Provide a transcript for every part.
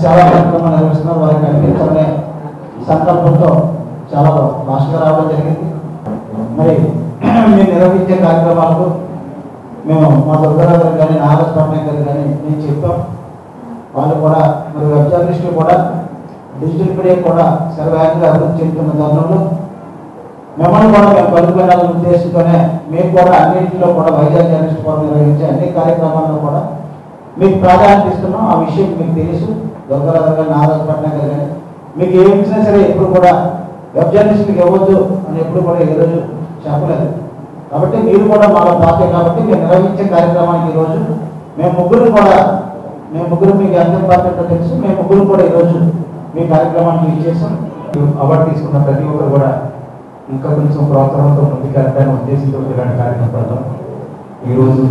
సేవా కార్యక్రమాలు నిర్వహిస్తున్నారు వారికి అనిపించాలనే సంకల్పంతో చాలా భాషగా రావడం జరిగింది మరి మేము నిర్వహించే కార్యక్రమాలకు మేము మా దుర్గారావు గారు కానీ నాగరాజ్ పట్నాయక్ గారు కానీ మేము చెప్పాం వాళ్ళు కూడా మరి వెబ్ జర్నలిస్టులు కూడా డిజిటల్ మీడియా కూడా సర్వేగంగా అభివృద్ధి చెందుతున్న తరుణంలో మిమ్మల్ని కూడా మేము పలుకురాలని ఉద్దేశంతోనే మేము కూడా అన్నింటిలో కూడా వైజాగ్ జర్నలిస్ట్ ఫోరం నిర్వహించే అన్ని కార్యక్రమాల్లో కూడా మీకు ప్రాధాన్యత ఇస్తున్నాం ఆ విషయం మీకు తెలుసు దుర్గారావు గారు నాగరాజ్ పట్నాయక్ గారు కానీ మీకు ఏమి ఇచ్చినా సరే ఎప్పుడు కూడా వెబ్ జర్నలిస్ట్కి ఇవ్వద్దు అని ఎప్పుడు కూడా ఏ రోజు చెప్పలేదు కాబట్టి మీరు కూడా మాలో పార్టీ కాబట్టి మేము నిర్వహించే కార్యక్రమానికి ఈరోజు మేము ముగ్గురు కూడా మేము ముగ్గురు మీకు ఎంత ఇంపార్టెంటో తెలుసు మేము ముగ్గురు కూడా ఈరోజు మీ కార్యక్రమానికి ఇచ్చేసాం అవార్డు తీసుకున్న ప్రతి ఒక్కరు కూడా ఇంకా కొంచెం ప్రోత్సాహంతో ముందుకెళ్తాను ఉద్దేశంతో ఇలాంటి కార్యక్రమం పెడతాం ఈరోజు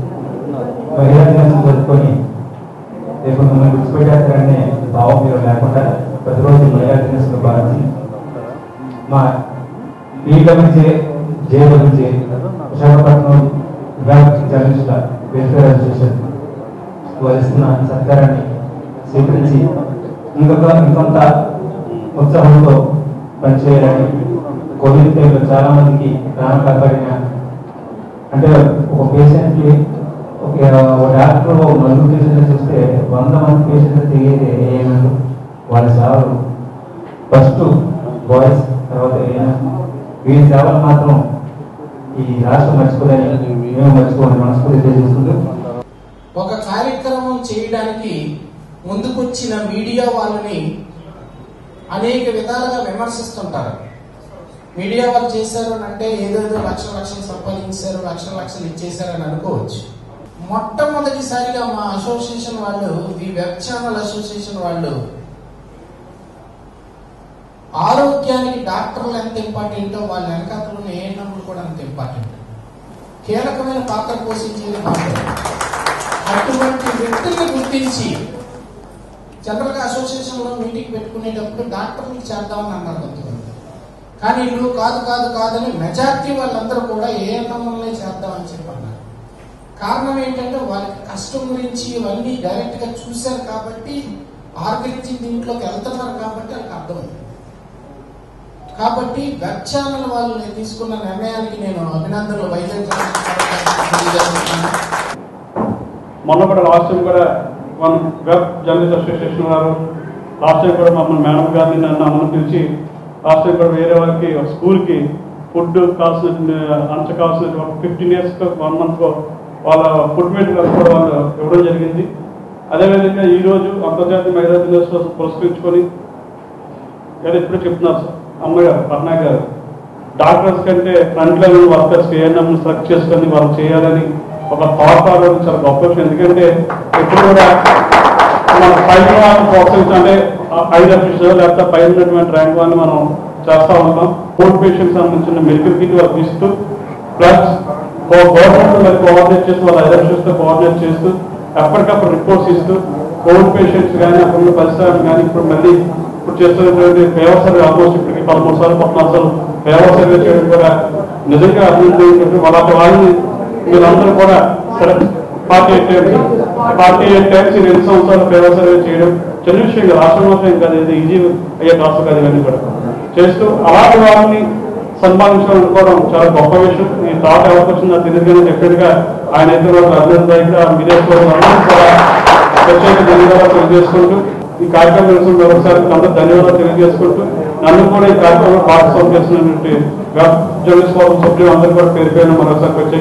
మహిళా దినోత్సవం జరుపుకొని రేపు మిమ్మల్ని విడిచిపెట్టేస్తారనే భావం మీరు లేకుండా ప్రతిరోజు మహిళా దినోత్సవం భావించి మా ఈడబ్ల్యూజే జేడబ్ల్యూజే విశాఖపట్నం విభాగ జర్నలిస్టుల వెల్ఫేర్ అసోసియేషన్ వహిస్తున్న సత్కారాన్ని స్వీకరించి ఇంకొక ఇంకొంత ఉత్సాహంతో పనిచేయాలని కోవిడ్ టైంలో చాలా మందికి ప్రాణం కాపాడిన అంటే ఒక పేషెంట్కి ఒక ఒక డాక్టర్ ఒక నలుగురు పేషెంట్ చూస్తే వంద మంది పేషెంట్ తిరిగేది ఏమన్నారు వాళ్ళ సేవలు ఫస్ట్ బాయ్స్ తర్వాత ఏఎన్ఎం. వీరి సేవలు మాత్రం ఈ రాష్ట్రం మర్చిపోలేని మేము మర్చిపోవాలి మనస్ఫూర్తి తెలియజేసుకుంటూ ఒక కార్యక్రమం చేయడానికి ముందుకొచ్చిన మీడియా వాళ్ళని అనేక విధాలుగా విమర్శిస్తుంటారు మీడియా వాళ్ళు చేశారు అని అంటే ఏదేదో లక్షల లక్షలు సంపాదించారు లక్షల లక్షలు ఇచ్చేశారు అని అనుకోవచ్చు మొట్టమొదటిసారిగా మా అసోసియేషన్ వాళ్ళు ఈ వెబ్ ఛానల్ అసోసియేషన్ వాళ్ళు ఆరోగ్యానికి డాక్టర్లు ఎంత ఇంపార్టెంటో వాళ్ళ వెనకాతలు ఏ నమ్ములు కూడా అంత ఇంపార్టెంట్ కీలకమైన పాత్ర పోషించేది మాత్రం అటువంటి వ్యక్తుల్ని గుర్తించి జనరల్ గా అసోసియేషన్ లో మీటింగ్ పెట్టుకునేటప్పుడు డాక్టర్ని చేద్దామని అన్నారు కొంతమంది కానీ నువ్వు కాదు కాదు కాదని మెజార్టీ వాళ్ళందరూ కూడా ఏ అన్నములనే చేద్దామని చెప్పి అన్నారు కారణం ఏంటంటే వాళ్ళకి కష్టం గురించి ఇవన్నీ డైరెక్ట్ గా చూశారు కాబట్టి ఆర్గనైజ్ దీంట్లోకి వెళ్తున్నారు కాబట్టి వాళ్ళకి అర్థమైంది కాబట్టి వెబ్ ఛానల్ వాళ్ళు తీసుకున్న నిర్ణయానికి నేను అభినందనలు వైజాగ్ తెలియజేస్తున్నాను మొన్న కూడా లాస్ట్ టైం కూడా మన వెబ్ జర్నలిస్ట్ అసోసియేషన్ వారు లాస్ట్ టైం కూడా మమ్మల్ని మేడం గారిని నన్ను అమ్మను పిలిచి లాస్ట్ టైం కూడా వేరే వారికి స్కూల్కి ఫుడ్ కావాల్సిన అంచ కావాల్సిన ఒక ఫిఫ్టీన్ ఇయర్స్ వన్ మంత్ వాళ్ళ ఫుడ్ మెటీరియల్ కూడా వాళ్ళు ఇవ్వడం జరిగింది అదేవిధంగా ఈ రోజు అంతర్జాతీయ మహిళా దినోత్సవం పురస్కరించుకొని గారు ఇప్పుడు చెప్తున్నారు సార్ అమ్మగారు పట్నాయక్ గారు డాక్టర్స్ కంటే front line workers ANM select చేసుకొని వాళ్ళు చేయాలని ఒక థాట్ రావడం చాలా గొప్ప విషయం ఎందుకంటే ఎప్పుడు కూడా మన పైన వాళ్ళని ప్రోత్సహించాలంటే ఐదు అఫీషియల్ లేకపోతే పైన ఉన్నటువంటి ర్యాంక్ వాళ్ళని మనం చేస్తూ ఉంటాం కోర్ట్ పేషెంట్ సంబంధించిన మెడికల్ కిట్ వాళ్ళకి ఇస్తూ ప్లస్ గవర్నమెంట్ మరి కోఆర్డినేట్ చేస్తూ వాళ్ళ ఐదు అఫీషియల్స్తో కోఆర్డినేట్ చేస్తూ ఎప్పటికప్పుడు రిపోర్ట్స్ ఇస్తూ కోవిడ్ పేషెంట్స్ కానీ అక్కడ ఉన్న పరిసరాలు కానీ ఇప్పుడు మళ్ళీ ఇప్పుడు చేస్తున్నటువంటి ఫేవర్ సర్వే ఆల్మోస్ట్ ఇప్పటికి పదమూడు సార్లు పద్నాలుగు సార్లు ఫేవర్ సర్వే చేయడం కూడా నిజంగా అభివృద్ధి వాళ్ళ వాళ్ళని వీళ్ళందరూ కూడా సరే party eight times party eight times ఈ రెండు సంవత్సరాలు ఫేవర్ సర్వే చేయడం చిన్న విషయం కాదు రాష్ట్రం మాత్రం కాదు ఇది ఈజీ అయ్యే కాస్త కాదు ఇవన్నీ కూడా చేస్తూ అలాంటి వాళ్ళని సన్మానించడం అనుకోవడం చాలా గొప్ప విషయం ఈ థాట్ ఎవరికి వచ్చిందో తెలియదు కానీ డెఫినెట్ గా ఆయన అయితే వాళ్ళ అభినందన మీడియా అందరూ కూడా ప్రత్యేక ధన్యవాదాలు తెలియజేసుకుంటూ ఈ కార్యక్రమం తెలుసుకున్న ఒకసారి అందరూ ధన్యవాదాలు తెలియజేసుకుంటూ నన్ను కూడా ఈ కార్యక్రమంలో భాగస్వామ్యం చేసినటువంటి వెబ్ జర్నలిస్ట్ ఫోరం సభ్యులు అందరూ కూడా పేరు పేరున మరోసారి ప్రత్యేక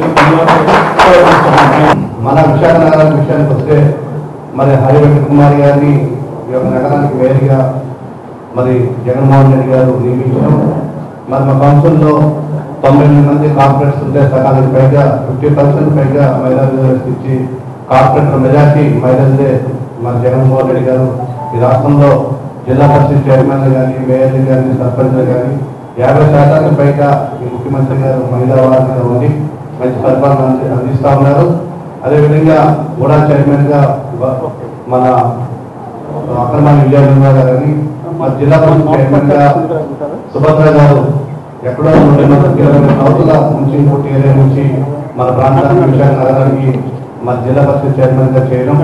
ధన్యవాదాలు మన విశాఖ నగరానికి విషయానికి వస్తే మరి హరి వెంకట కుమార్ గారిని ఈ యొక్క నగరానికి మేయర్గా మరి జగన్మోహన్ రెడ్డి గారు నియమించడం మరి మా కౌన్సిల్లో తొంభై ఎనిమిది మంది కార్పొరేట్స్ ఉంటే సగానికి పైగా ఫిఫ్టీ పర్సెంట్ పైగా మహిళలు ఇచ్చి కార్పొరేటర్ మెజార్టీ మహిళలదే మరి జగన్మోహన్ రెడ్డి గారు ఈ రాష్ట్రంలో జిల్లా పరిషత్ చైర్మన్లు కానీ మేయర్లు కానీ సర్పంచ్లు కానీ యాభై శాతానికి పైగా ఈ ముఖ్యమంత్రి గారు మహిళా వారిగా ఉండి మంచి పరిపాలన అంది- అందిస్తా ఉన్నారు అదేవిధంగా కూడా చైర్మన్ గా మన అక్రమాన్ని విజయనగర గారిని మన జిల్లా పరిషత్ చైర్మన్ గా సుభద్ర గారు ఎక్కడో నుండి మనకి ఇరవై నౌకల నుంచి ఇంకోటి ఏరియా నుంచి మన ప్రాంతానికి విశాఖ నగరానికి మన జిల్లా పరిషత్ చైర్మన్ గా చేయడం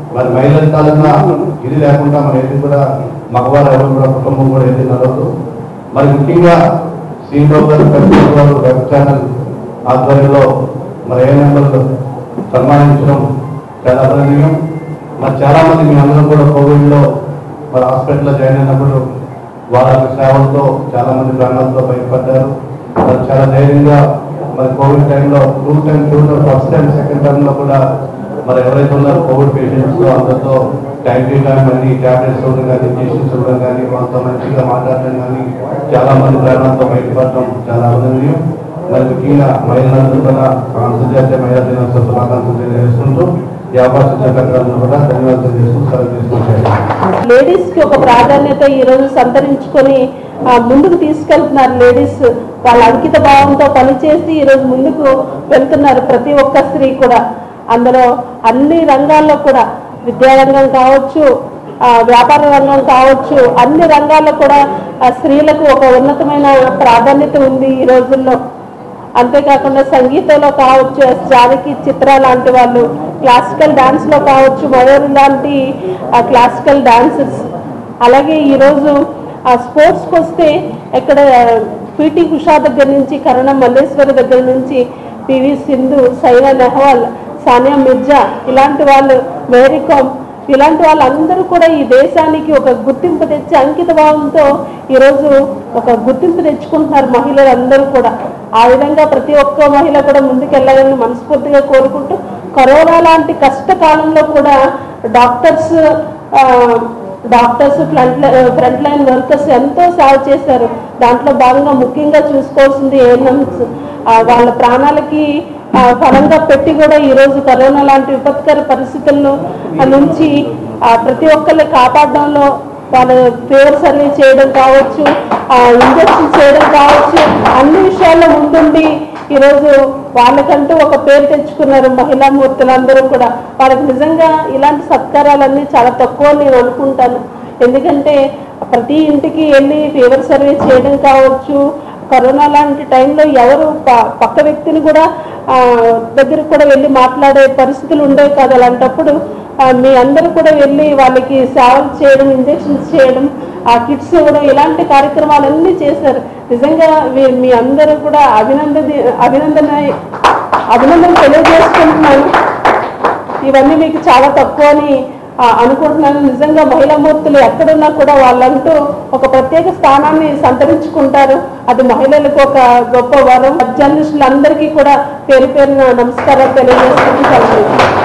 మరి మహిళల తాలూకా ఇది లేకుండా మన ఏది కూడా మగవారు ఎవరు కూడా కుటుంబం కూడా ఏది నడవదు మరి ముఖ్యంగా శ్రీబాబు గారు పెద్దబాబు గారు వెబ్ ఛానల్ ఆధ్వర్యంలో మరి ఏ నెంబర్లు సన్మానించడం చాలా అభినందనీయం మరి చాలా మంది మీ అందరం కూడా కోవిడ్లో మరి హాస్పిటల్లో జాయిన్ అయినప్పుడు వాళ్ళ సేవలతో చాలా మంది ప్రాణాలతో బయటపడ్డారు మరి చాలా ధైర్యంగా మరి కోవిడ్ టైంలో two time two first time second టైంలో కూడా మరి ఎవరైతే ఉన్నారో కోవిడ్ పేషెంట్స్ అందరితో టైం టు టైం అన్ని ట్యాబ్లెట్స్ ఇవ్వడం కానీ ఇంజక్షన్స్ ఇవ్వడం కానీ వాళ్ళతో మంచిగా మాట్లాడడం కానీ చాలా మంది ప్రాణాలతో బయటపడటం చాలా అభినందనీయం మరి ముఖ్యంగా మహిళలందరూ కూడా అంతర్జాతీయ మహిళా దినోత్సవ శుభాకాంక్షలు తెలియజేసుకుంటూ ఈ అవకాశం ఇచ్చిన కూడా ధన్యవాదాలు చేసుకుంటూ సెలవు తీసుకుంటాను లేడీస్ కి ఒక ప్రాధాన్యత ఈ రోజు సంతరించుకొని ఆ, ముందుకు తీసుకెళ్తున్నారు లేడీస్ వాళ్ళ అంకిత భావంతో పనిచేసి ఈ రోజు ముందుకు వెళ్తున్నారు ప్రతి ఒక్క స్త్రీ కూడా అందులో అన్ని రంగాల్లో కూడా విద్యారంగం కావచ్చు ఆ, వ్యాపార రంగం కావచ్చు అన్ని రంగాల్లో కూడా ఆ, స్త్రీలకు ఒక ఉన్నతమైన ప్రాధాన్యత ఉంది ఈ రోజుల్లో అంతేకాకుండా సంగీతంలో కావచ్చు ఎస్ జానకి చిత్ర లాంటి వాళ్ళు క్లాసికల్ డాన్స్ లో కావచ్చు మయూరి లాంటి ఆ, క్లాసికల్ డాన్సర్స్ అలాగే ఈరోజు ఆ స్పోర్ట్స్కి వస్తే ఎక్కడ పిటి ఉషా దగ్గర నుంచి కరుణ మల్లేశ్వరి దగ్గర నుంచి పివి సింధు సైనా నెహ్వాల్ సానియా మిర్జా ఇలాంటి వాళ్ళు మేరీకామ్ ఇలాంటి వాళ్ళందరూ కూడా ఈ దేశానికి ఒక గుర్తింపు తెచ్చి అంకిత భావంతో ఈరోజు ఒక గుర్తింపు తెచ్చుకుంటున్నారు మహిళలందరూ కూడా ఆ విధంగా ప్రతి ఒక్క మహిళ కూడా ముందుకెళ్ళాలని మనస్ఫూర్తిగా కోరుకుంటూ కరోనా లాంటి కష్టకాలంలో కూడా డాక్టర్స్ ఆ, doctors front front line workers ఎంతో సేవ చేశారు దాంట్లో భాగంగా ముఖ్యంగా చూసుకోవాల్సింది ఏఎన్ఎంస్ వాళ్ళ ప్రాణాలకి ఆ, ఫలంగా పెట్టి కూడా ఈరోజు కరోనా లాంటి విపత్కర పరిస్థితుల్లో నుంచి ఆ, ప్రతి ఒక్కరిని కాపాడడంలో వాళ్ళ ఫీవర్ సర్వీస్ చేయడం కావచ్చు ఇంజక్షన్ చేయడం కావచ్చు అన్ని విషయాల్లో ముందుండి ఈరోజు వాళ్ళకంటూ ఒక పేరు తెచ్చుకున్నారు మహిళా మూర్తులందరూ కూడా వాళ్ళకి నిజంగా ఇలాంటి సత్కారాలన్నీ చాలా తక్కువ నేను అనుకుంటాను ఎందుకంటే ప్రతి ఇంటికి వెళ్ళి ఫీవర్ సర్వీస్ చేయడం కావచ్చు కరోనా లాంటి టైంలో ఎవరు ప- పక్క వ్యక్తిని కూడా ఆ, దగ్గరికి కూడా వెళ్ళి మాట్లాడే పరిస్థితులు ఉండేవి కాదు అలాంటప్పుడు ఆ, మీ అందరూ కూడా వెళ్ళి వాళ్ళకి సేవలు చేయడం ఇంజెక్షన్స్ చేయడం ఆ కిట్స్ ఇవ్వడం ఇలాంటి కార్యక్రమాలన్నీ చేశారు నిజంగా మీ- మీ అందరూ కూడా అభినందన అభినందన అభినందన తెలియజేసుకుంటున్నాను ఇవన్నీ మీకు చాలా తక్కువ అని ఆ, అనుకుంటున్నాను నిజంగా మహిళా మూర్తులు ఎక్కడున్నా కూడా వాళ్ళంటూ ఒక ప్రత్యేక స్థానాన్ని సంతరించుకుంటారు అది మహిళలకు ఒక గొప్ప వరం జర్నలిస్టులందరికీ కూడా పేరు పేరున నమస్కారాలు తెలియజేసుకుంటూ సెలవు తీసుకుంటున్నాను.